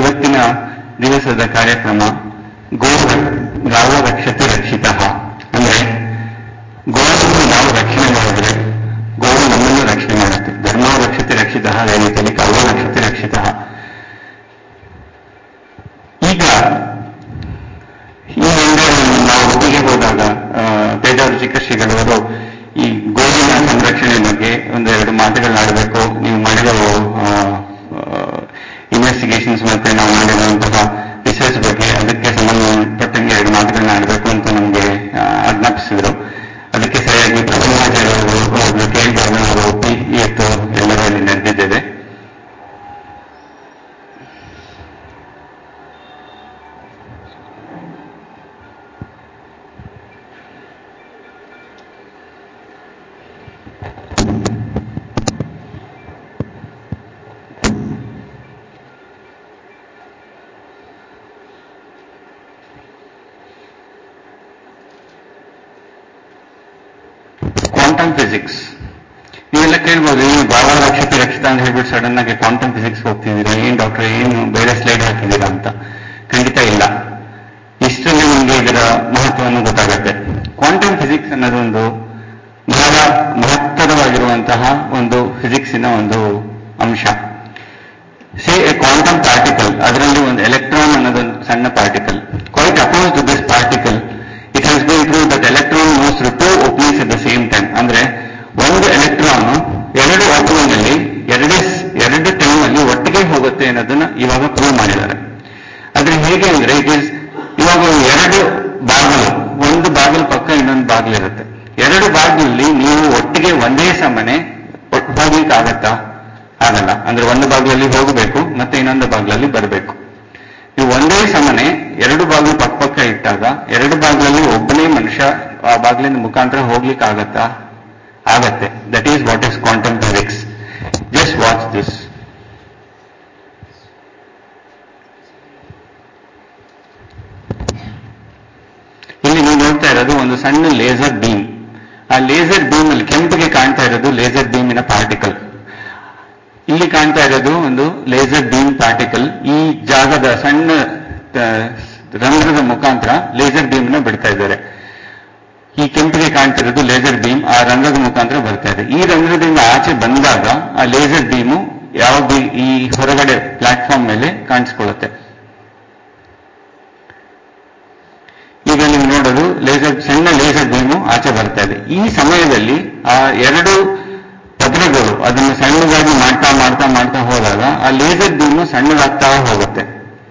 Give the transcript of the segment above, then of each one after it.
ಇವತ್ತಿನ ದಿವಸದ ಕಾರ್ಯಕ್ರಮ ಗೋ ಗಾವ ರಕ್ಷತೆ ರಕ್ಷಿತ ಅಂದ್ರೆ ಗೋವನ್ನು ನಾವು ರಕ್ಷಣೆ ಮಾಡಿದ್ರೆ ಗೋವು ನಮ್ಮನ್ನು ರಕ್ಷಣೆ ಮಾಡುತ್ತೆ ಧರ್ಮೋ ರಕ್ಷತೆ ರಕ್ಷಿತ ಅದೇ ರೀತಿಯಲ್ಲಿ ಕಾವೋ ರಕ್ಷತೆ ರಕ್ಷಿತ ಈಗ ಈ ಹಿಂದೆ ನಾವು ಒಟ್ಟಿಗೆ ಹೋದಾಗ ಆ, ಪೇಜಾವರ ಚಿಕ್ಕಶ್ರೀಗಳವರು ಈ ಗೋವಿನ ಸಂರಕ್ಷಣೆ ಬಗ್ಗೆ ಒಂದೆರಡು ಮಾತುಗಳನ್ನಾಡಬೇಕು ನೀವು ಮಾಡಿರೋ ಇನ್ವೆಸ್ಟಿಗೇಷನ್ಸ್ ಮತ್ತೆ ನಾವು ಮಾಡಿರುವಂತಹ ರಿಸರ್ಚ್ ಬಗ್ಗೆ ಅದಕ್ಕೆ ಸಂಬಂಧಪಟ್ಟಂಗೆ ಎರಡು ಮಾತುಗಳನ್ನ ಆಡಬೇಕು ಅಂತ ನಮಗೆ ಆಜ್ಞಾಪಿಸಿದ್ರು ಅದಕ್ಕೆ ಸರಿಯಾಗಿ ಪ್ರಸನ್ನಾಚಾರ್ಯವರು ಕೇಳಿದಾಗ ನಾವು ಒಪ್ಪಿ ಇವತ್ತು ಎಲ್ಲರೂ ಅಲ್ಲಿ ನಡೆದಿದ್ದೇವೆ ಕ್ವಾಂಟಮ್ ಫಿಸಿಕ್ಸ್ ನೀವೆಲ್ಲ ಕೇಳ್ಬೋದು ಏನು ಭಾವ ರಕ್ಷತೆ ರಕ್ಷಿತ ಅಂತ ಹೇಳ್ಬಿಟ್ಟು ಸಡನ್ ಆಗಿ ಕ್ವಾಂಟಮ್ ಫಿಸಿಕ್ಸ್ ಹೋಗ್ತಿದ್ದೀರಾ ಏನ್ ಡಾಕ್ಟರ್ ಏನು ಬೇರೆ ಸ್ಲೈಡ್ ಹಾಕಿದ್ದೀರಾ ಅಂತ ಖಂಡಿತ ಇಲ್ಲ ಇಷ್ಟರಲ್ಲಿ ನಿಮಗೆ ಇದರ ಮಹತ್ವವನ್ನು ಗೊತ್ತಾಗುತ್ತೆ ಕ್ವಾಂಟಮ್ ಫಿಸಿಕ್ಸ್ ಅನ್ನೋದೊಂದು ಬಹಳ ಮಹತ್ತರವಾಗಿರುವಂತಹ ಒಂದು ಫಿಸಿಕ್ಸಿನ ಒಂದು ಅಂಶ ಸೇ ಎ ಕ್ವಾಂಟಮ್ ಪಾರ್ಟಿಕಲ್ ಅದರಲ್ಲಿ ಒಂದು ಎಲೆಕ್ಟ್ರಾನ್ ಅನ್ನೋದೊಂದು ಸಣ್ಣ particle quite opposed to this particle it has been prove that electron moves through two openings at the same time ಅಂದ್ರೆ ಒಂದು ಎಲೆಕ್ಟ್ರಾನ್ ಎರಡು ಓಪನಿಂಗ್ ಅಲ್ಲಿ ಎರಡೇ ಎರಡು ಟೈಮ್ ಅಲ್ಲಿ ಒಟ್ಟಿಗೆ ಹೋಗುತ್ತೆ ಅನ್ನೋದನ್ನ ಇವಾಗ ಪ್ರೂವ್ ಮಾಡಿದ್ದಾರೆ ಆದ್ರೆ ಹೇಗೆ ಅಂದ್ರೆ ಇಟ್ ಇಸ್ ಇವಾಗ ಎರಡು ಬಾಗಿಲು ಒಂದು ಬಾಗಿಲು ಪಕ್ಕ ಇನ್ನೊಂದು ಬಾಗಿಲು ಇರುತ್ತೆ ಎರಡು ಬಾಗಿಲಲ್ಲಿ ನೀವು ಒಟ್ಟಿಗೆ ಒಂದೇ ಸಮನೆ ಒಟ್- ಹೋಗ್ಲಿಕ್ಕೆ ಆಗತ್ತಾ ಆಗಲ್ಲ ಅಂದ್ರೆ ಒಂದು ಬಾಗಿಲಲ್ಲಿ ಹೋಗಬೇಕು ಮತ್ತೆ ಇನ್ನೊಂದು ಬಾಗಿಲಲ್ಲಿ ಬರಬೇಕು ನೀವು ಒಂದೇ ಸಮನೆ ಎರಡು ಬಾಗಿಲು ಪಕ್ಕ ಪಕ್ಕ ಇಟ್ಟಾಗ ಎರಡು ಬಾಗಿಲಲ್ಲಿ ಒಬ್ಬನೇ ಮನುಷ್ಯ ಆ ಬಾಗಿಲಿನ ಮುಖಾಂತರ ಹೋಗ್ಲಿಕ್ಕೆ ಆಗತ್ತಾ ಆಗತ್ತೆ that is what is quantum physics just watch this ಇಲ್ಲಿ ನೀವು ನೋಡ್ತಾ ಇರೋದು ಒಂದು ಸಣ್ಣ ಲೇಸರ್ ಬೀಮ್ ಆ ಲೇಸರ್ ಬೀಮ್ ಅಲ್ಲಿ ಕೆಂಪಿಗೆ ಕಾಣ್ತಾ ಇರೋದು ಲೇಸರ್ ಬೀಮಿನ ಪಾರ್ಟಿಕಲ್ ಇಲ್ಲಿ ಕಾಣ್ತಾ ಇರೋದು ಒಂದು ಲೇಸರ್ ಬೀಮ್ ಪಾರ್ಟಿಕಲ್ ಈ ಜಾಗದ ಸಣ್ಣ ಆ, ರಂಧ್ರದ ಮುಖಾಂತರ ಲೇಸರ್ ಬೀಮ್ ನ ಬಿಡ್ತಾ ಇದ್ದಾರೆ ಈ ಕೆಂಪಿಗೆ ಕಾಣ್ತಿರೋದು ಲೇಸರ್ ಬೀಮ್ ಆ ರಂಧ್ರದ ಮುಖಾಂತರ ಬರ್ತಾ ಇದೆ ಈ ರಂಧ್ರದಿಂದ ಆಚೆ ಬಂದಾಗ ಆ ಲೇಸರ್ ಬೀಮು ಯಾವ ಬಿ- ಈ ಹೊರಗಡೆ ಪ್ಲಾಟ್ಫಾರ್ಮ್ ಮೇಲೆ ಕಾಣಿಸ್ಕೊಳ್ಳುತ್ತೆ ಈಗ ನೀವು ನೋಡೋದು ಲೇಸರ್ ಸಣ್ಣ ಲೇಸರ್ ಬೀಮು ಆಚೆ ಬರ್ತಾ ಇದೆ ಈ ಸಮಯದಲ್ಲಿ ಆ ಎರಡು ಪದರಗಳು ಅದನ್ನು ಸಣ್ಣದಾಗಿ ಮಾಡ್ತಾ ಮಾಡ್ತಾ ಮಾಡ್ತಾ ಹೋದಾಗ ಆ ಲೇಸರ್ ಬೀಮು ಸಣ್ಣದಾಗ್ತಾ ಹೋಗುತ್ತೆ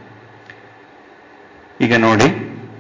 ಈಗ ನೋಡಿ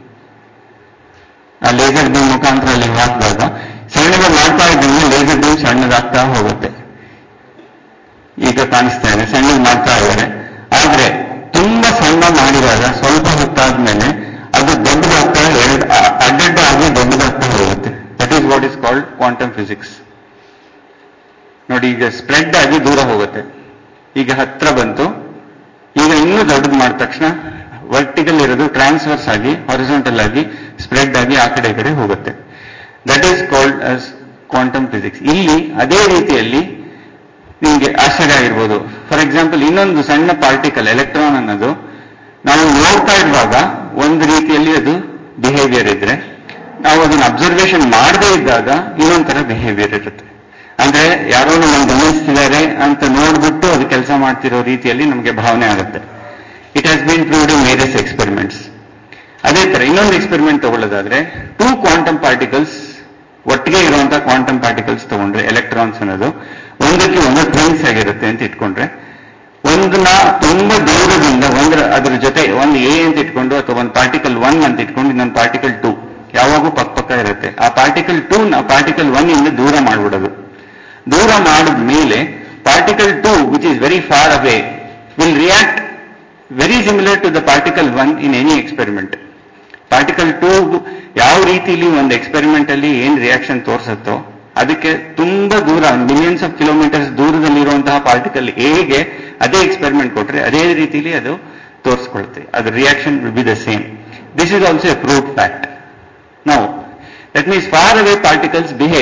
ಆ ಲೇಸರ್ ಬೀಮ್ ಮುಖಾಂತರ ಅಲ್ಲಿ ಹಾಕಿದಾಗ ಸಣ್ಣದ ಮಾಡ್ತಾ ಇದ್ದಂಗೆ ಲೇಸರ್ ಬೀಮ್ ಸಣ್ಣದಾಗ್ತಾ ಹೋಗುತ್ತೆ ಈಗ ಕಾಣಿಸ್ತಾ ಇದೆ ಸಣ್ಣದು ಮಾಡ್ತಾ ಇದ್ದಾರೆ ಆದ್ರೆ ತುಂಬಾ ಸಣ್ಣ ಮಾಡಿದಾಗ ಸ್ವಲ್ಪ ಹೊತ್ತಾದ್ಮೇಲೆ ಅದು ದೊಡ್ಡದಾಗ್ತಾ ಎರಡು ಅ- ಅಡ್ಡಡ್ಡಾಗಿ ದೊಡ್ಡದಾಗ್ತಾ ಹೋಗುತ್ತೆ that is what is called quantum physics ನೋಡಿ ಈಗ ಸ್ಪ್ರೆಡ್ ಆಗಿ ದೂರ ಹೋಗುತ್ತೆ ಈಗ ಹತ್ರ ಬಂತು ಈಗ ಇನ್ನೂ ದೊಡ್ಡದು ಮಾಡಿದ ತಕ್ಷಣ ವರ್ಟಿಕಲ್ ಇರೋದು ಟ್ರಾನ್ಸ್ಫರ್ಸ್ ಆಗಿ ಹಾರಿಸೋಂಟಲ್ ಆಗಿ ಸ್ಪ್ರೆಡ್ ಆಗಿ ಆ ಕಡೆ ಈ ಕಡೆ ಹೋಗುತ್ತೆ that is called as quantum physics ಇಲ್ಲಿ ಅದೇ ರೀತಿಯಲ್ಲಿ ನಿಮಗೆ ಆಶ್ಚರ್ಯ ಆಗಿರ್ಬೋದು ಫಾರ್ ಎಕ್ಸಾಂಪಲ್ ಇನ್ನೊಂದು ಸಣ್ಣ ಪಾರ್ಟಿಕಲ್ ಎಲೆಕ್ಟ್ರಾನ್ ಅನ್ನೋದು ನಾವು ನೋಡ್ತಾ ಇರುವಾಗ ಒಂದು ರೀತಿಯಲ್ಲಿ ಅದು ಬಿಹೇವಿಯರ್ ಇದ್ರೆ ನಾವು ಅದನ್ನ ಅಬ್ಸರ್ವೇಷನ್ ಮಾಡದೇ ಇದ್ದಾಗ ಇನ್ನೊಂಥರ ಬಿಹೇವಿಯರ್ ಇರುತ್ತೆ ಅಂದ್ರೆ ಯಾರೋ ನಮ್ಮನ್ನು ಗಮನಿಸ್ತಿದ್ದಾರೆ ಅಂತ ನೋಡ್ಬಿಟ್ಟು ಅದು ಕೆಲಸ ಮಾಡ್ತಿರೋ ರೀತಿಯಲ್ಲಿ ನಮಗೆ ಭಾವನೆ ಆಗುತ್ತೆ it has been proved in various experiments ಅದೇ ತರ ಇನ್ನೊಂದು ಎಕ್ಸ್ಪೆರಿಮೆಂಟ್ ತಗೊಳ್ಳೋದಾದ್ರೆ ಟೂ ಕ್ವಾಂಟಮ್ ಪಾರ್ಟಿಕಲ್ಸ್ ಒಟ್ಟಿಗೆ ಇರುವಂತಹ ಕ್ವಾಂಟಮ್ ಪಾರ್ಟಿಕಲ್ಸ್ ತಗೊಂಡ್ರೆ ಎಲೆಕ್ಟ್ರಾನ್ಸ್ ಅನ್ನೋದು ಒಂದಕ್ಕೆ ಒಂದು ಟ್ವಿನ್ಸ್ ಆಗಿರುತ್ತೆ ಅಂತ ಇಟ್ಕೊಂಡ್ರೆ ಒಂದನ್ನ ತುಂಬಾ ದೂರದಿಂದ ಒಂದ್ರ ಅದ್ರ ಜೊತೆ ಒಂದು ಎ ಅಂತ ಇಟ್ಕೊಂಡು ಅಥವಾ ಒಂದು ಪಾರ್ಟಿಕಲ್ ಒನ್ ಅಂತ ಇಟ್ಕೊಂಡು ಇನ್ನೊಂದು ಪಾರ್ಟಿಕಲ್ ಟೂ ಯಾವಾಗೂ ಪಕ್ಕ ಪಕ್ಕ ಇರುತ್ತೆ ಆ ಪಾರ್ಟಿಕಲ್ ಟೂ ನ ಪಾರ್ಟಿಕಲ್ ಒನ್ ಇಂದ ದೂರ ಮಾಡ್ಬಿಡೋದು ದೂರ ಮಾಡಿದ ಮೇಲೆ particle two which is very far away will react very similar to the particle one in any experiment particle two ಯಾವ ರೀತಿಲಿ ಒಂದು ಎಕ್ಸ್ಪೆರಿಮೆಂಟ್ ಅಲ್ಲಿ ಏನ್ ರಿಯಾಕ್ಷನ್ ತೋರಿಸುತ್ತೋ ಅದಕ್ಕೆ ತುಂಬಾ ದೂರ ಮಿಲಿಯನ್ಸ್ ಆಫ್ ಕಿಲೋಮೀಟರ್ಸ್ ದೂರದಲ್ಲಿರುವಂತಹ ಪಾರ್ಟಿಕಲ್ ಹೇಗೆ ಅದೇ ಎಕ್ಸ್ಪೆರಿಮೆಂಟ್ ಕೊಟ್ರೆ ಅದೇ ರೀತಿಲಿ ಅದು ತೋರಿಸ್ಕೊಳುತ್ತೆ ಅದ್ರ reaction will be the same this is also a proved fact ನಾವು that means far away particles behave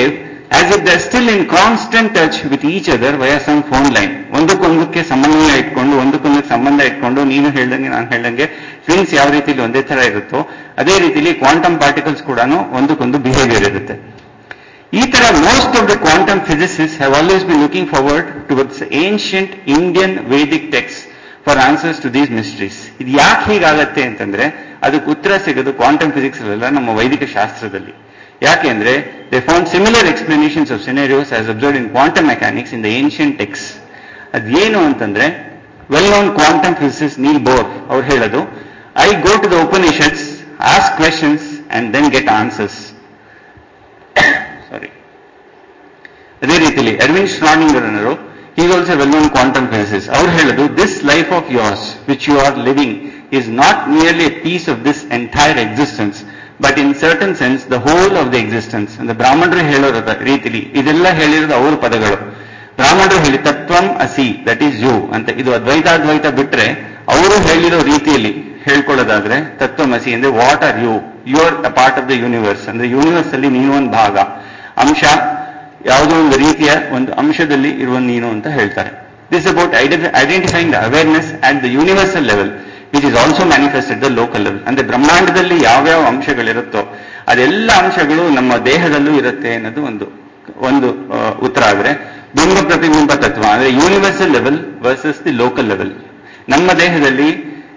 as if they're still in constant touch with each other via some phone line ಒಂದಕ್ಕೊಂದಕ್ಕೆ ಸಮನ್ವಯ ಇಟ್ಕೊಂಡು ಒಂದಕ್ಕೊಂದಕ್ಕೆ ಸಂಬಂಧ ಇಟ್ಕೊಂಡು ನೀನು ಹೇಳ್ದಂಗೆ ನಾನು ಹೇಳ್ದಂಗೆ ಟ್ವಿನ್ಸ್ ಯಾವ ರೀತಿಲಿ ಒಂದೇ ತರ ಇರುತ್ತೋ ಅದೇ ರೀತಿಲಿ ಕ್ವಾಂಟಮ್ ಪಾರ್ಟಿಕಲ್ಸ್ ಕೂಡ ಒಂದಕ್ಕೊಂದು ಬಿಹೇವಿಯರ್ ಇರುತ್ತೆ ಈ ತರ most of the quantum physicists have always been looking forward towards ancient Indian Vedic texts for answers to these mysteries ಇದು ಯಾಕೆ ಹೀಗಾಗತ್ತೆ ಅಂತಂದ್ರೆ ಅದಕ್ಕೆ ಉತ್ತರ ಸಿಗೋದು ಕ್ವಾಂಟಮ್ ಫಿಸಿಕ್ಸ್ ಅಲ್ಲ ನಮ್ಮ ವೈದಿಕ ಶಾಸ್ತ್ರದಲ್ಲಿ ಯಾಕೆಂದ್ರೆ they found similar explanations of scenarios as observe in quantum mechanics in the ancient texts ಅದೇನು ಅಂತಂದ್ರೆ well known quantum physicists Niels Bohr ಅವ್ರು ಹೇಳೋದು I go to the Upanishads ask questions and then get answers sorry ಅದೇ ರೀತಿಯಲ್ಲಿ Erwin Schrodinger ಅನ್ನೋರು is also well known quantum physicists ಅವ್ರು ಹೇಳೋದು this life of yours which you are living is not nearly a piece of this entire existence but in certain sense the whole of the existence ಅಂದ್ರೆ ಬ್ರಾಹ್ಮಣರು ಹೇಳೋರ ರೀತಿಲಿ ಇದೆಲ್ಲ ಹೇಳಿರೋದು ಅವ್ರ ಪದಗಳು ಬ್ರಾಹ್ಮಣರು ಹೇಳಿ ತತ್ವಂ ಅಸಿ ದಟ್ ಈಸ್ ಯು ಅಂತ ಇದು ಅದ್ವೈತಾದ್ವೈತ ಬಿಟ್ರೆ ಅವರು ಹೇಳಿರೋ ರೀತಿಯಲ್ಲಿ ಹೇಳ್ಕೊಳ್ಳೋದಾದ್ರೆ ತತ್ವಮಸಿ ಅಂದ್ರೆ what are you you are a part of the universe ಅಂದ್ರೆ ಯೂನಿವರ್ಸ್ ಅಲ್ಲಿ ನೀನು ಒಂದು ಭಾಗ ಅಂಶ ಯಾವುದೋ ಒಂದು ರೀತಿಯ ಒಂದು ಅಂಶದಲ್ಲಿ ಇರುವ ನೀನು ಅಂತ ಹೇಳ್ತಾರೆ this about identifying the awareness at the universal level which is also manifested the local level ಅಂದ್ರೆ ಬ್ರಹ್ಮಾಂಡದಲ್ಲಿ ಯಾವ್ಯಾವ ಅಂಶಗಳಿರುತ್ತೋ ಅದೆಲ್ಲ ಅಂಶಗಳು ನಮ್ಮ ದೇಹದಲ್ಲೂ ಇರುತ್ತೆ ಅನ್ನೋದು ಒಂದು ಒಂದು ಆ, ಉತ್ತರ ಆದ್ರೆ ಬಿಂಬ ಪ್ರತಿಬಿಂಬ ತತ್ವ ಅಂದ್ರೆ universal level versus the local level ನಮ್ಮ ದೇಹದಲ್ಲಿ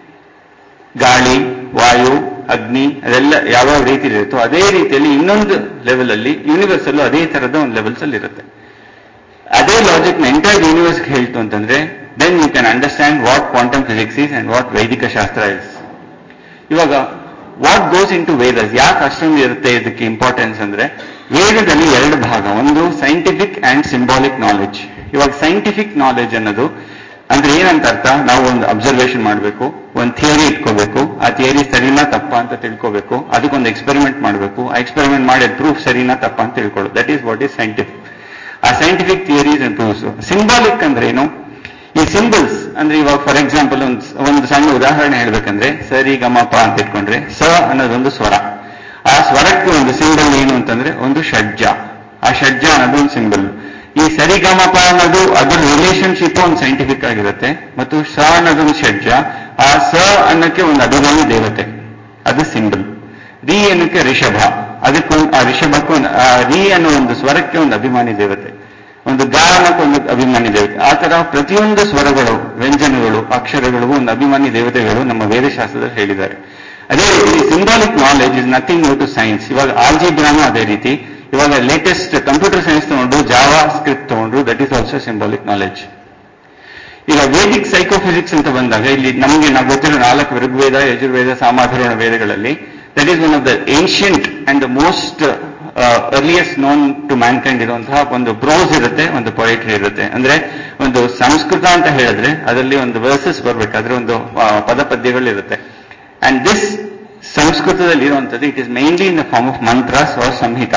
ಗಾಳಿ ವಾಯು ಅಗ್ನಿ ಅದೆಲ್ಲ ಯಾವ್ಯಾವ ರೀತಿ ಇರುತ್ತೋ ಅದೇ ರೀತಿಯಲ್ಲಿ ಇನ್ನೊಂದು ಲೆವೆಲ್ ಅಲ್ಲಿ ಯೂನಿವರ್ಸ್ ಅಲ್ಲೂ ಅದೇ ತರದ ಒಂದು ಲೆವೆಲ್ಸ್ ಅಲ್ಲಿ ಇರುತ್ತೆ ಅದೇ ಲಾಜಿಕ್ ನ ಎಂಟೈರ್ ಯೂನಿವರ್ಸ್ ಹೇಳ್ತು ಅಂತಂದ್ರೆ then you can understand what quantum physics is and what ವೈದಿಕ ಶಾಸ್ತ್ರ ಇಸ್ ಇವಾಗ what goes into Vedas ಯಾಕೆ ಅಷ್ಟೊಂದು ಇರುತ್ತೆ ಇದಕ್ಕೆ ಇಂಪಾರ್ಟೆನ್ಸ್ ಅಂದ್ರೆ ವೇದದಲ್ಲಿ ಎರಡು ಭಾಗ ಒಂದು ಸೈಂಟಿಫಿಕ್ ಅಂಡ್ ಸಿಂಬಾಲಿಕ್ ನಾಲೆಡ್ಜ್ ಇವಾಗ ಸೈಂಟಿಫಿಕ್ ನಾಲೆಡ್ಜ್ ಅನ್ನೋದು ಅಂದ್ರೆ ಏನಂತ ಅರ್ಥ ನಾವು ಒಂದು ಅಬ್ಸರ್ವೇಷನ್ ಮಾಡಬೇಕು ಒಂದು ಥಿಯರಿ ಇಟ್ಕೋಬೇಕು ಆ ಥಿಯರಿ ಸರಿನಾ ತಪ್ಪಾ ಅಂತ ತಿಳ್ಕೋಬೇಕು ಅದಕ್ಕೊಂದು ಎಕ್ಸ್ಪೆರಿಮೆಂಟ್ ಮಾಡಬೇಕು ಆ ಎಕ್ಸ್ಪೆರಿಮೆಂಟ್ ಮಾಡಿ ಪ್ರೂಫ್ ಸರಿನಾ ತಪ್ಪಾ ಅಂತ ತಿಳ್ಕೊಳ್ಳೋದು that is what is scientific ಆ scientific theories and proofs symbolic ಅಂದ್ರೆ ಏನು ಈ ಸಿಂಬಲ್ಸ್ ಅಂದ್ರೆ ಇವಾಗ ಫಾರ್ ಎಕ್ಸಾಂಪಲ್ ಒಂದು ಒಂದು ಸಣ್ಣ ಉದಾಹರಣೆ ಹೇಳ್ಬೇಕಂದ್ರೆ ಸರಿ ಗಮಪ ಅಂತ ಇಟ್ಕೊಂಡ್ರೆ ಸ ಅನ್ನೋದೊಂದು ಸ್ವರ ಆ ಸ್ವರಕ್ಕೆ ಒಂದು ಸಿಂಬಲ್ ಏನು ಅಂತಂದ್ರೆ ಒಂದು ಷಡ್ಜ ಆ ಷಡ್ಜ ಅನ್ನೋದು ಒಂದು ಸಿಂಬಲ್ ಈ ಸರಿಗಮಪ ಅನ್ನೋದು ಅದರ ರಿಲೇಶನ್ಶಿಪ್ ಒಂದು ಸೈಂಟಿಫಿಕ್ ಆಗಿರುತ್ತೆ ಮತ್ತು ಸ ಅನ್ನೋದೊಂದು ಷಡ್ಜ ಆ ಸ ಅನ್ನಕ್ಕೆ ಒಂದು ಅಭಿಮಾನಿ ದೇವತೆ ಅದು ಸಿಂಬಲ್ ರಿ ಅನ್ನಕ್ಕೆ ರಿಷಭ ಅದಕ್ಕೊಂದು ಆ ರಿಷಭಕ್ಕೆ ಒಂದು ಆ ರಿ ಅನ್ನೋ ಒಂದು ಸ್ವರಕ್ಕೆ ಒಂದು ಅಭಿಮಾನಿ ದೇವತೆ ಒಂದು ಗ ಅನ್ನಕ್ಕೆ ಒಂದು ಅಭಿಮಾನಿ ದೇವತೆ ಆ ತರ ಪ್ರತಿಯೊಂದು ಸ್ವರಗಳು ವ್ಯಂಜನಗಳು ಅಕ್ಷರಗಳು ಒಂದು ಅಭಿಮಾನಿ ದೇವತೆಗಳು ನಮ್ಮ ವೇದಶಾಸ್ತ್ರದಲ್ಲಿ ಹೇಳಿದ್ದಾರೆ ಅದೇ ರೀತಿ symbolic knowledge is nothing new to science ಇವಾಗ ಆಲ್ಜಿಬ್ರಾನು ಅದೇ ರೀತಿ ಇವಾಗ ಲೇಟೆಸ್ಟ್ ಕಂಪ್ಯೂಟರ್ ಸೈನ್ಸ್ ತಗೊಂಡು ಜಾವಾ ಸ್ಕ್ರಿಪ್ಟ್ ತಗೊಂಡ್ರು that is also symbolic knowledge ಈಗ ವೇದಿಕ್ ಸೈಕೋಫಿಸಿಕ್ಸ್ ಅಂತ ಬಂದಾಗ ಇಲ್ಲಿ ನಮಗೆ ನಾವು ಗೊತ್ತಿರೋ ನಾಲ್ಕು ಋಗ್ವೇದ ಯಜುರ್ವೇದ ಸಾಮಾಧರ್ವಣ ವೇದಗಳಲ್ಲಿ that is one of the ancient and the most earliest known to mankind ಇರುವಂತಹ ಒಂದು ಪ್ರೋಸ್ ಇರುತ್ತೆ ಒಂದು ಪೊಯಿಟ್ರಿ ಇರುತ್ತೆ ಅಂದ್ರೆ ಒಂದು ಸಂಸ್ಕೃತ ಅಂತ ಹೇಳಿದ್ರೆ ಅದರಲ್ಲಿ ಒಂದು ವರ್ಸಸ್ ಬರ್ಬೇಕಾದ್ರೆ ಒಂದು ಆ, ಪದ ಪದ್ಯಗಳಿರುತ್ತೆ ಅಂಡ್ ದಿಸ್ ಸಂಸ್ಕೃತದಲ್ಲಿ ಇರುವಂತದ್ದು it is mainly in the form of mantras or Samhita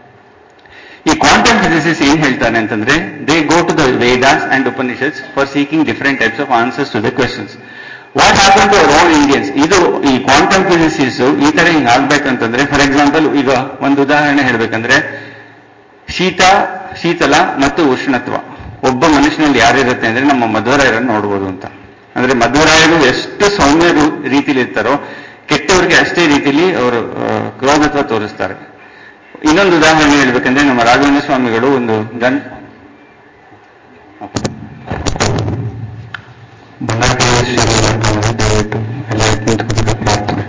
ಈ ಕ್ವಾಂಟಮ್ ಫಿಸಿಸಿಸ್ ಏನ್ ಹೇಳ್ತಾನೆ ಅಂತಂದ್ರೆ they go to the Vedas and Upanishads for seeking different types of answers to the questions what happen to our own Indians ಇದು ಈ quantum ಫಿಸಿಸಿಸ್ ಈ ತರ ಹಿಂಗ್ ಆಗ್ಬೇಕಂತಂದ್ರೆ for example ಈಗ ಒಂದು ಉದಾಹರಣೆ ಹೇಳ್ಬೇಕಂದ್ರೆ ಶೀತ ಶೀತಲ ಮತ್ತು ಉಷ್ಣತ್ವ ಒಬ್ಬ ಮನುಷ್ಯನಲ್ಲಿ ಯಾರಿರುತ್ತೆ ಅಂದ್ರೆ ನಮ್ಮ ಮಧ್ವರಾಯರನ್ನು ನೋಡ್ಬೋದು ಅಂತ ಅಂದ್ರೆ ಮಧ್ವರಾಯರು ಎಷ್ಟು ಸೌಮ್ಯ ರೂ- ರೀತಿಲಿ ಇರ್ತಾರೋ ಕೆಟ್ಟವರಿಗೆ ಅಷ್ಟೇ ರೀತಿಲಿ ಅವರು ಆ, ಕ್ರೋಧತ್ವ ತೋರಿಸ್ತಾರೆ ಇನ್ನೊಂದು ಉದಾಹರಣೆ ಹೇಳ್ಬೇಕಂದ್ರೆ ನಮ್ಮ ರಾಘವೇಂದ್ರ ಸ್ವಾಮಿಗಳು ಒಂದು ಗನ್ ಬಳ್ಳಾರಿಯ ಶ್ರೀ ದಯವಿಟ್ಟು ಎಲ್ಲ ನಿಂತ್ಕೊಂಡು ಪ್ರಾರ್ಥನೆ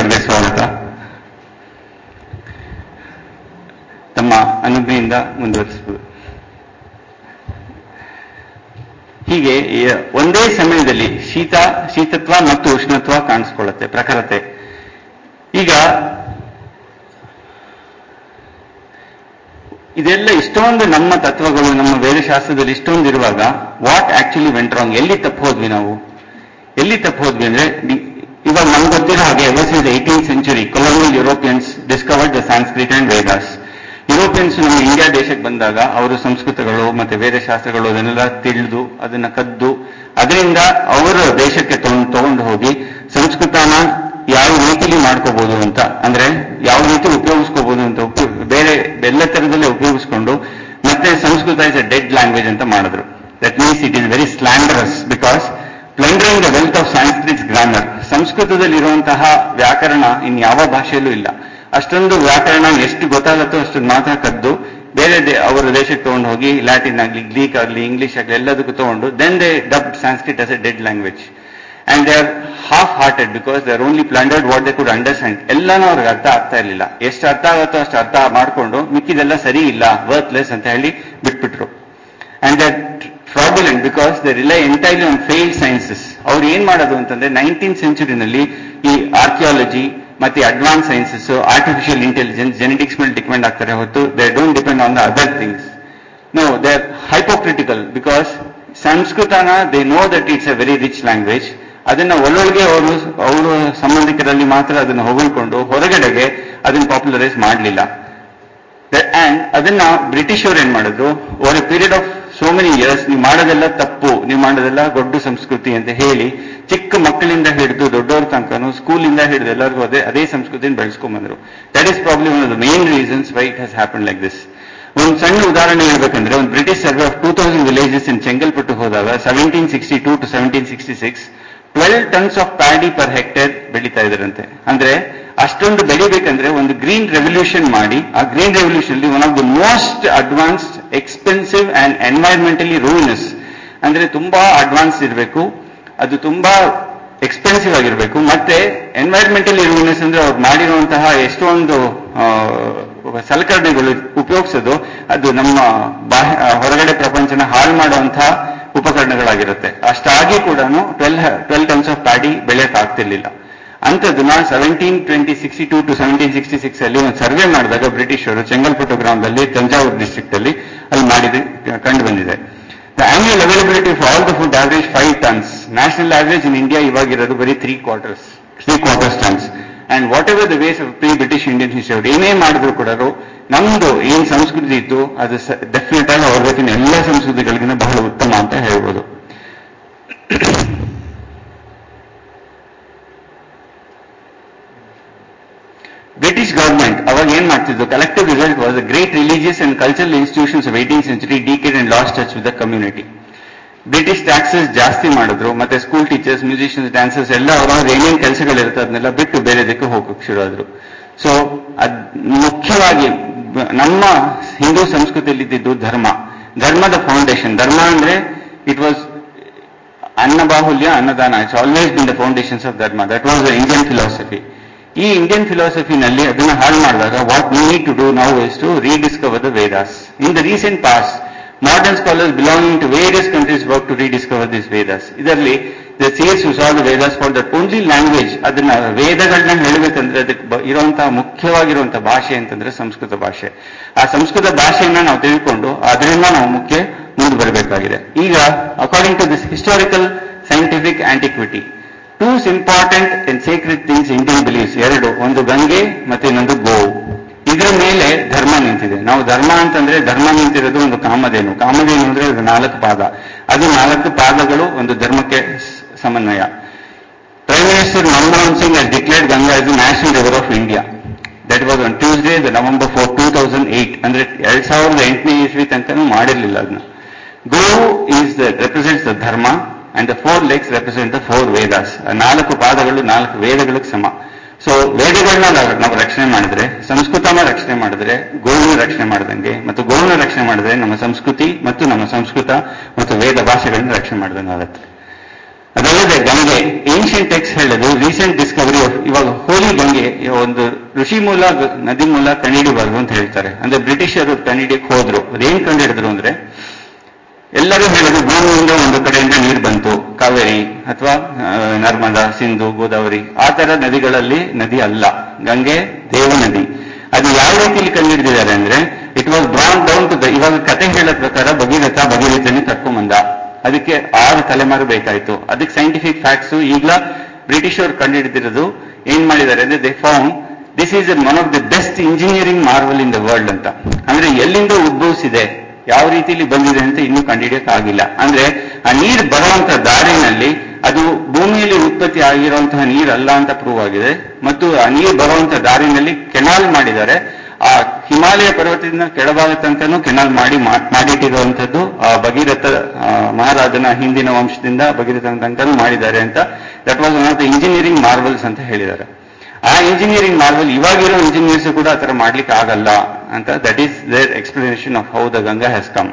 ಅವರಿಗೆ ಸ್ವಾಗತ ತಮ್ಮ ಅನುಭವಿಯಿಂದ ಮುಂದುವರಿಸಬಹುದು ಹೀಗೆ ಈ- ಒಂದೇ ಸಮಯದಲ್ಲಿ ಶೀತ ಶೀತತ್ವ ಮತ್ತು ಉಷ್ಣತ್ವ ಕಾಣಿಸ್ಕೊಳ್ಳುತ್ತೆ ಪ್ರಖರತೆ ಈಗ ಇದೆಲ್ಲ ಇಷ್ಟೊಂದು ನಮ್ಮ ತತ್ವಗಳು ನಮ್ಮ ವೇದಶಾಸ್ತ್ರದಲ್ಲಿ ಇಷ್ಟೊಂದು ಇರುವಾಗ ವಾಟ್ ಆಕ್ಚುಲಿ ವೆಂಟ್ ರಾಂಗ್ ಎಲ್ಲಿ ತಪ್ಪು ಹೋದ್ವಿ ನಾವು ಎಲ್ಲಿ ತಪ್ಪು ಹೋದ್ವಿ ಅಂದ್ರೆ ದಿ- ಇವಾಗ ನಮ್ಗೆ ಗೊತ್ತಿರೋ ಹಾಗೆ ever since eighteen century colonial Europeans discovered the Sanskrit and Vedas Europeans ನಮ್ಮ ಇಂಡಿಯಾ ದೇಶಕ್ಕೆ ಬಂದಾಗ ಅವರು ಸಂಸ್ಕೃತಗಳು ಮತ್ತೆ ವೇದಶಾಸ್ತ್ರಗಳು ಅದನ್ನೆಲ್ಲ ತಿಳಿದು ಅದನ್ನ ಕದ್ದು ಅದರಿಂದ ಅವರ ದೇಶಕ್ಕೆ ತಗೊಂಡು ತಗೊಂಡು ಹೋಗಿ ಸಂಸ್ಕೃತನ ಯಾವ ರೀತಿಲಿ ಮಾಡ್ಕೋಬಹುದು ಅಂತ ಅಂದ್ರೆ ಯಾವ ರೀತಿ ಉಪಯೋಗಿಸ್ಕೋಬಹುದು ಅಂತ ಉಪಯೋಗ ಬೇರೆ ಎಲ್ಲ ತರದಲ್ಲೇ ಉಪಯೋಗಿಸ್ಕೊಂಡು ಮತ್ತೆ Sanskrit is a dead language ಅಂತ ಮಾಡಿದ್ರು that means it is very slanderous because plundering the wealth of Sanskrit grammar ಸಂಸ್ಕೃತದಲ್ಲಿರುವಂತಹ ವ್ಯಾಕರಣ ಇನ್ ಯಾವ ಭಾಷೆಯಲ್ಲೂ ಇಲ್ಲ ಅಷ್ಟೊಂದು ವ್ಯಾಕರಣ ಎಷ್ಟು ಗೊತ್ತಾಗುತ್ತೋ ಅಷ್ಟು ಮಾತ್ರ ಕದ್ದು ಬೇರೆ ದೇ- ಅವರ ದೇಶಕ್ಕೆ ತಗೊಂಡು ಹೋಗಿ ಲ್ಯಾಟಿನ್ ಆಗಲಿ ಗ್ರೀಕ್ ಆಗಲಿ ಇಂಗ್ಲಿಷ್ ಆಗಲಿ ಎಲ್ಲದಕ್ಕೂ ತಗೊಂಡು then they dub Sanskrit as a dead language and they are half hearted because they are only plundered what they could understand ಎಲ್ಲಾನು ಅವ್ರಿಗೆ ಅರ್ಥ ಆಗ್ತಾ ಇರಲಿಲ್ಲ ಎಷ್ಟು ಅರ್ಥ ಆಗುತ್ತೋ ಅಷ್ಟು ಅರ್ಥ ಮಾಡ್ಕೊಂಡು ಮಿಕ್ಕಿದೆಲ್ಲ ಸರಿ ಇಲ್ಲ ವರ್ತ್ಲೆಸ್ ಅಂತ ಹೇಳಿ ಬಿಟ್ಬಿಟ್ರು and that fraudulent because they rely entirely on failed sciences ಅವ್ರು ಏನ್ ಮಾಡೋದು ಅಂತಂದ್ರೆ ನೈನ್ಟೀನ್ ಸೆಂಚುರಿನಲ್ಲಿ ಈ ಆರ್ಕಿಯಾಲಜಿ ಮತ್ತೆ advance sciences artificial intelligence genetics ಮೇಲೆ ಡಿಪೆಂಡ್ ಆಗ್ತಾರೆ ಹೊತ್ತು they don't depend on the other things no they are hypocritical because ಸಂಸ್ಕೃತನ they know that it's a very rich language ಅದನ್ನ ಒಳೊಳಗೆ ಅವರು ಅವರು ಸಂಬಂಧಿಕರಲ್ಲಿ ಮಾತ್ರ ಅದನ್ನು ಹೊಗಳ್ಕೊಂಡು ಹೊರಗಡೆಗೆ ಅದನ್ನ ಪಾಪ್ಯುಲರೈಸ್ ಮಾಡಲಿಲ್ಲ ಅಂಡ್ ಅದನ್ನ ಬ್ರಿಟಿಷ್ ಅವರು ಏನ್ ಮಾಡಿದ್ರು over a period of so many years ನೀವು ಮಾಡೋದೆಲ್ಲ ತಪ್ಪು ನೀವು ಮಾಡೋದೆಲ್ಲ ಗೊಡ್ಡು ಸಂಸ್ಕೃತಿ ಅಂತ ಹೇಳಿ ಚಿಕ್ಕ ಮಕ್ಕಳಿಂದ ಹಿಡಿದು ದೊಡ್ಡವ್ರ ತನಕನು ಸ್ಕೂಲಿಂದ ಹಿಡಿದು ಎಲ್ಲರಿಗೂ ಅದೇ ಅದೇ ಸಂಸ್ಕೃತಿನ ಬೆಳೆಸ್ಕೊಂಡ್ ಬಂದ್ರು that is problem one of the main reasons why it has happen like this ಒಂದು ಸಣ್ಣ ಉದಾಹರಣೆ ಹೇಳ್ಬೇಕಂದ್ರೆ ಒಂದು British survey of two thousand villages in Chengalpattu ಹೋದಾಗ seventeen sixty two to seventeen sixty six twelve tons of paddy per hectare ಬೆಳೀತಾ ಇದ್ರಂತೆ ಅಂದ್ರೆ ಅಷ್ಟೊಂದು ಬೆಳಿಬೇಕಂದ್ರೆ ಒಂದು ಗ್ರೀನ್ ರೆವಲ್ಯೂಷನ್ ಮಾಡಿ ಆ green revolution one of the most advanced expensive and environmentally ruinous ಅಂದ್ರೆ ತುಂಬಾ ಅಡ್ವಾನ್ಸ್ ಇರಬೇಕು ಅದು ತುಂಬಾ ಎಕ್ಸ್ಪೆನ್ಸಿವ್ ಆಗಿರಬೇಕು ಮತ್ತೆ ಎನ್ವೈರ್ಮೆಂಟಲಿ ರೂಯಿನಸ್ ಅಂದ್ರೆ ಅವ್ರು ಮಾಡಿರುವಂತಹ ಎಷ್ಟೊಂದು ಆ, ಸಲಕರಣೆಗಳು ಉಪಯೋಗಿಸೋದು ಅದು ನಮ್ಮ ಬಾಹ್ಯ ಆ, ಹೊರಗಡೆ ಪ್ರಪಂಚನ ಹಾಳು ಮಾಡುವಂತಹ ಉಪಕರಣಗಳಾಗಿರುತ್ತೆ ಅಷ್ಟಾಗಿ ಕೂಡ twelve twelve tons of paddy ಬೆಳೆಯಕ್ ಆಗ್ತಿರ್ಲಿಲ್ಲ ಅಂಥದ್ದನ್ನ seventeen twenty sixty two to seventeen sixty six ಅಲ್ಲಿ ಒಂದು ಸರ್ವೆ ಮಾಡಿದಾಗ ಬ್ರಿಟಿಷರು ಚೆಂಗಲ್ಪಟ್ಟು ಗ್ರಾಮದಲ್ಲಿ ತಂಜಾವೂರು ಡಿಸ್ಟ್ರಿಕ್ಟ್ ಅಲ್ಲಿ ಅಲ್ಲಿ ಮಾಡಿದ ಕಂಡು ಬಂದಿದೆ the annual availability of all the food average five tons national average in India ಇವಾಗಿರೋದು ಬರೀ three quarters three quarters tons and whatever the ways of pre British Indian history ಏನೇ ಮಾಡಿದ್ರು ಕೂಡ ನಮ್ದು ಏನ್ ಸಂಸ್ಕೃತಿ ಇತ್ತು ಅದು ಡೆಫಿನೆಟ್ ಆಗಿ ಅವ್ರದಕ್ಕಿನ ಎಲ್ಲ ಸಂಸ್ಕೃತಿಗಳಿಗಿಂತ ಬಹಳ ಉತ್ತಮ ಅಂತ ಹೇಳ್ಬೋದು ಬ್ರಿಟಿಷ್ ಗವರ್ಮೆಂಟ್ ಅವಾಗ ಏನ್ ಮಾಡ್ತಿದ್ರು collective result was great religious and cultural institutions of eighteen century decade and lost touch with the community British taxes ಜಾಸ್ತಿ ಮಾಡಿದ್ರು ಮತ್ತೆ ಸ್ಕೂಲ್ ಟೀಚರ್ಸ್ ಮ್ಯೂಸಿಷಿಯನ್ಸ್ ಡ್ಯಾನ್ಸರ್ಸ್ ಎಲ್ಲ ಅವ್ರವ್ರ ಏನೇನ್ ಕೆಲಸಗಳಿರುತ್ತೆ ಅದನ್ನೆಲ್ಲ ಬಿಟ್ಟು ಬೇರೆ ದಿಕ್ಕೆ ಹೋಗಕ್ಕೆ ಶುರು ಆದ್ರು ಸೊ ಅದ್ ಮುಖ್ಯವಾಗಿ ಬ- ನಮ್ಮ ಹಿಂದೂ ಸಂಸ್ಕೃತಿಯಲ್ಲಿ ಇದ್ದಿದ್ದು ಧರ್ಮ ಧರ್ಮದ ಫೌಂಡೇಶನ್ ಧರ್ಮ ಅಂದ್ರೆ ಇಟ್ ವಾಸ್ ಅನ್ನಬಾಹುಲ್ಯ ಅನ್ನದಾನ it's always been the foundations of dharma that was the Indian philosophy ಈ ಇಂಡಿಯನ್ ಫಿಲಾಸಫಿನಲ್ಲಿ ಅದನ್ನ ಹಾಳು ಮಾಡಿದಾಗ what we need to do now is to rediscover the Vedas in the recent past modern scholars belonging to various countries work to rediscover this Vedas ಇದರಲ್ಲಿ the says you saw the Vedas for that only language ಅದನ್ನ ವೇದಗಳನ್ನ ಹೇಳಬೇಕಂದ್ರೆ ಅದಕ್ಕೆ ಬ- ಇರುವಂತಹ ಮುಖ್ಯವಾಗಿರುವಂತಹ ಭಾಷೆ ಅಂತಂದ್ರೆ ಸಂಸ್ಕೃತ ಭಾಷೆ ಆ ಸಂಸ್ಕೃತ ಭಾಷೆಯನ್ನ ನಾವು ತಿಳ್ಕೊಂಡು ಅದರಿಂದ ನಾವು ಮುಖ್ಯ ಮುಂದೆ ಬರಬೇಕಾಗಿದೆ ಈಗ according to this historical scientific antiquity twos important and secret things Indian believes ಎರಡು ಒಂದು ಗಂಗೆ ಮತ್ತೆ ಇನ್ನೊಂದು ಗೋವು ಇದರ ಮೇಲೆ ಧರ್ಮ ನಿಂತಿದೆ ನಾವು ಧರ್ಮ ಅಂತಂದ್ರೆ ಧರ್ಮ ನಿಂತಿರೋದು ಒಂದು ಕಾಮಧೇನು ಕಾಮಧೇನು ಅಂದ್ರೆ ಅದು ನಾಲ್ಕು ಪಾದ ಅದು ನಾಲ್ಕು ಪಾದಗಳು ಒಂದು ಧರ್ಮಕ್ಕೆ ಸ್- ಸಮನ್ವಯ prime minister Manmohan Singh has declared Ganga as the national river of India. That was on Tuesday, the November 4, 2008. ಅಂದ್ರೆ ಎರಡ್ ಸಾವಿರದ ಎಂಟನೇ ಇಸ್ವಿ ತನಕನೂ ಮಾಡಿರ್ಲಿಲ್ಲ ಅದನ್ನ ಗೋವು is the represents the dharma and the four legs represent the four Vedas ನಾಲ್ಕು ಪಾದಗಳು ನಾಲ್ಕು ವೇದಗಳಿಗೆ ಸಮ ಸೊ ವೇದಗಳನ್ನ ನಾವು ನಾವು ರಕ್ಷಣೆ ಮಾಡಿದ್ರೆ ಸಂಸ್ಕೃತನ ರಕ್ಷಣೆ ಮಾಡಿದ್ರೆ ಗೋವಿನ ರಕ್ಷಣೆ ಮಾಡಿದಂಗೆ ಮತ್ತು ಗೋವಿನ ರಕ್ಷಣೆ ಮಾಡಿದ್ರೆ ನಮ್ಮ ಸಂಸ್ಕೃತಿ ಮತ್ತು ನಮ್ಮ ಸಂಸ್ಕೃತ ಮತ್ತು ವೇದ ಭಾಷೆಗಳನ್ನ ರಕ್ಷಣೆ ಮಾಡಿದಂಗೆ ಆಗುತ್ತೆ ಅದಲ್ಲದೆ ಗಂಗೆ ಏನ್ಷಿಯಂಟ್ ಟೆಕ್ಸ್ ಹೇಳೋದು ರೀಸೆಂಟ್ ಡಿಸ್ಕವರಿ ಆಫ್ ಇವಾಗ ಹೋಲಿ ಗಂಗೆ ಒಂದು ಋಷಿ ಮೂಲ ಗ- ನದಿ ಮೂಲ ಕಂಡಿಡಿಬಾರ್ದು ಅಂತ ಹೇಳ್ತಾರೆ ಅಂದ್ರೆ ಬ್ರಿಟಿಷರು ಕಂಡಿಡಿಯಕ್ಕೆ ಹೋದ್ರು ಅದೇನ್ ಕಂಡಿಡಿದ್ರು ಅಂದ್ರೆ ಎಲ್ಲರೂ ಹೇಳೋದು ಭೂಮಿಯಿಂದ ಒಂದು ಕಡೆಯಿಂದ ನೀರು ಬಂತು ಕಾವೇರಿ ಅಥವಾ ನರ್ಮದಾ ಸಿಂಧು ಗೋದಾವರಿ ಆ ತರ ನದಿಗಳಲ್ಲಿ ನದಿ ಅಲ್ಲ ಗಂಗೆ ದೇವ ನದಿ ಅದು ಯಾವ ರೀತಿಯಲ್ಲಿ ಕಂಡುಹಿಡಿದಿದ್ದಾರೆ ಅಂದ್ರೆ it was brought down to the ಇವಾಗ ಕತೆ ಹೇಳೋ ಪ್ರಕಾರ ಭಗೀರಥ ಭಗೀರಥನೇ ಕರ್ಕೊಂಬಂದ ಅದಕ್ಕೆ ಆರು ತಲೆಮಾರು ಬೇಕಾಯ್ತು ಅದಕ್ಕೆ ಸೈಂಟಿಫಿಕ್ ಫ್ಯಾಕ್ಟ್ಸ್ ಈಗಲ ಬ್ರಿಟಿಷರು ಕಂಡುಹಿಡಿದಿರೋದು ಏನ್ ಮಾಡಿದ್ದಾರೆ ಅಂದ್ರೆ they found this is one of the best engineering marvel in the world ಅಂತ ಅಂದ್ರೆ ಎಲ್ಲಿಂದ ಉದ್ಭವಿಸಿದೆ ಯಾವ ರೀತಿಯಲ್ಲಿ ಬಂದಿದೆ ಅಂತ ಇನ್ನೂ ಕಂಡುಹಿಡಿಯಕ್ ಆಗಿಲ್ಲ ಅಂದ್ರೆ ಆ ನೀರು ಬರುವಂತ ದಾರಿನಲ್ಲಿ ಅದು ಭೂಮಿಯಲ್ಲಿ ಉತ್ಪತ್ತಿ ಆಗಿರುವಂತಹ ನೀರಲ್ಲ ಅಂತ ಪ್ರೂವ್ ಆಗಿದೆ ಮತ್ತು ಆ ನೀರು ಬರುವಂತ ದಾರಿನಲ್ಲಿ ಕೆನಾಲ್ ಮಾಡಿದ್ದಾರೆ ಆ ಹಿಮಾಲಯ ಪರ್ವತದಿಂದ ಕೆಳಭಾಗ ತನಕನೂ ಕೆನಾಲ್ ಮಾಡಿ ಮಾ- ಮಾಡಿಟ್ಟಿರುವಂತದ್ದು ಆ ಭಗೀರಥ ಆ, ಮಹಾರಾಜನ ಹಿಂದಿನ ವಂಶದಿಂದ ಭಗೀರಥನ ತನಕನೂ ಮಾಡಿದ್ದಾರೆ ಅಂತ that was one of the engineering marvels ಅಂತ ಹೇಳಿದ್ದಾರೆ ಆ ಇಂಜಿನಿಯರಿಂಗ್ ಮಾರ್ವಲ್ ಇವಾಗಿರೋ ಇಂಜಿನಿಯರ್ಸ್ ಕೂಡ ಆ ತರ ಮಾಡ್ಲಿಕ್ಕೆ ಆಗಲ್ಲ ಅಂತ that is their explanation of how the Ganga has come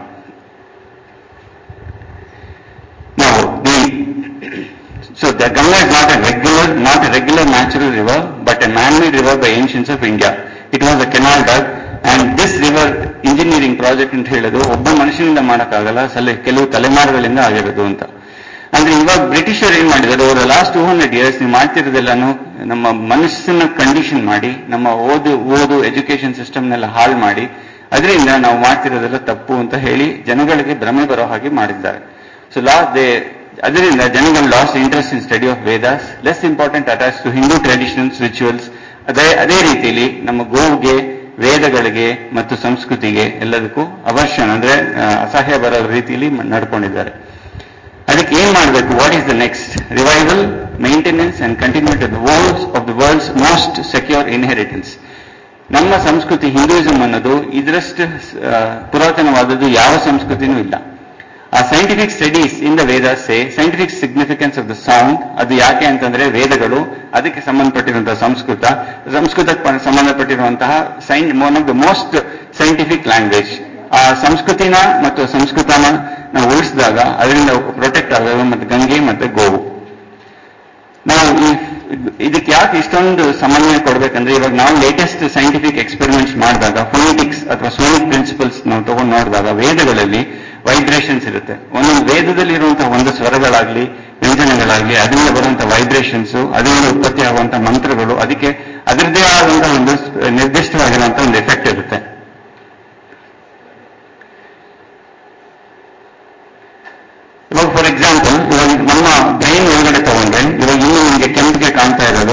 Now, the, so the Ganga is not a regular, not a regular natural river, but a man-made river by ancients of India. It was a canal dug, and this river engineering project ಅಂತ ಹೇಳೋದು ಒಬ್ಬ ಮನುಷ್ಯನಿಂದ ಮಾಡೋಕ್ಕಾಗಲ್ಲ ಸಲ ಕೆಲವು ತಲೆಮಾರುಗಳಿಂದ ಆಗಿರೋದು ಅಂತ ಅಂದ್ರೆ ಇವಾಗ ಬ್ರಿಟಿಷರು ಏನ್ ಮಾಡಿದ್ದಾರೆ ಅವರ ಲಾಸ್ಟ್ ಟೂ ಹಂಡ್ರೆಡ್ ಇಯರ್ಸ್ ನೀವು ಮಾಡ್ತಿರೋದೆಲ್ಲಾನು ನಮ್ಮ ಮನಸ್ಸನ್ನ ಕಂಡೀಷನ್ ಮಾಡಿ ನಮ್ಮ ಓದು ಓದು ಎಜುಕೇಶನ್ ಸಿಸ್ಟಮ್ನೆಲ್ಲ ಹಾಳು ಮಾಡಿ ಅದರಿಂದ ನಾವು ಮಾಡ್ತಿರೋದೆಲ್ಲ ತಪ್ಪು ಅಂತ ಹೇಳಿ ಜನಗಳಿಗೆ ಭ್ರಮೆ ಬರೋ ಹಾಗೆ ಮಾಡಿದ್ದಾರೆ ಸೊ ಲಾಸ್ಟ್ ದೇ ಅದರಿಂದ ಜನಗಳು lost interest in study of Vedas less important attach to Hindu traditions rituals ಅದೇ ಅದೇ ರೀತಿಯಲ್ಲಿ ನಮ್ಮ ಗೋವಿಗೆ ವೇದಗಳಿಗೆ ಮತ್ತು ಸಂಸ್ಕೃತಿಗೆ ಎಲ್ಲದಕ್ಕೂ ಅವರ್ಷನ್ ಅಂದ್ರೆ ಆ, ಅಸಹ್ಯ ಬರೋ ರೀತಿಯಲ್ಲಿ ಮ- ನಡ್ಕೊಂಡಿದ್ದಾರೆ ಅದಕ್ಕೆ ಏನ್ ಮಾಡಬೇಕು what is the next revival maintenance and continuity of the world's of the world's most secure inheritance ನಮ್ಮ ಸಂಸ್ಕೃತಿ ಹಿಂದೂಯಿಸಂ ಅನ್ನೋದು ಇದರಷ್ಟು ಆ, ಪುರಾತನವಾದದ್ದು ಯಾವ ಸಂಸ್ಕೃತಿನೂ ಇಲ್ಲ ಆ scientific studies in the Veda say scientific significance of the sound ಅದು ಯಾಕೆ ಅಂತಂದ್ರೆ ವೇದಗಳು ಅದಕ್ಕೆ ಸಂಬಂಧಪಟ್ಟಿರುವಂತಹ ಸಂಸ್ಕೃತ ಸಂಸ್ಕೃತಕ್ಕೆ ಪ- ಸಂಬಂಧಪಟ್ಟಿರುವಂತಹ sign one of the most scientific language ಆ ಸಂಸ್ಕೃತಿನ ಮತ್ತು ಸಂಸ್ಕೃತನ ನಾವು ಉಳಿಸಿದಾಗ ಅದರಿಂದ ಪ್ರೊಟೆಕ್ಟ್ ಆದಾಗ ಮತ್ತೆ ಗಂಗೆ ಮತ್ತೆ ಗೋವು ನಾವು ಈ ಇದಕ್ಕೆ ಯಾಕೆ ಇಷ್ಟೊಂದು ಸಮನ್ವಯ ಕೊಡ್ಬೇಕಂದ್ರೆ ಇವಾಗ ನಾವು ಲೇಟೆಸ್ಟ್ ಸೈಂಟಿಫಿಕ್ ಎಕ್ಸ್ಪೆರಿಮೆಂಟ್ಸ್ ಮಾಡಿದಾಗ ಫೋನೆಟಿಕ್ಸ್ ಅಥವಾ ಸೋನಿಕ್ ಪ್ರಿನ್ಸಿಪಲ್ಸ್ ನಾವು ತಗೊಂಡು ನೋಡಿದಾಗ ವೇದಗಳಲ್ಲಿ ವೈಬ್ರೇಷನ್ಸ್ ಇರುತ್ತೆ ಒಂದೊಂದು ವೇದದಲ್ಲಿ ಇರುವಂತಹ ಒಂದು ಸ್ವರಗಳಾಗ್ಲಿ ವ್ಯಂಜನಗಳಾಗ್ಲಿ ಅದರಿಂದ ಬರುವಂತಹ ವೈಬ್ರೇಷನ್ಸ್ ಅದರಿಂದ ಉತ್ಪತ್ತಿ ಆಗುವಂತಹ ಮಂತ್ರಗಳು ಅದಕ್ಕೆ ಅದರದ್ದೇ ಆದಂತಹ ಒಂದು ನಿರ್ದಿಷ್ಟವಾಗಿರುವಂತಹ ಒಂದು ಎಫೆಕ್ಟ್ ಇರುತ್ತೆ ಇವಾಗ ಫಾರ್ ಎಕ್ಸಾಂಪಲ್ ಇವಾಗ ನಮ್ಮ ಬ್ರೈನ್ ಒಳಗಡೆ ತಗೊಂಡ್ರೆ ಇವಾಗ ಇನ್ನು ನಿಮಗೆ ಕೆಂಪಿಗೆ ಕಾಣ್ತಾ ಇರೋದು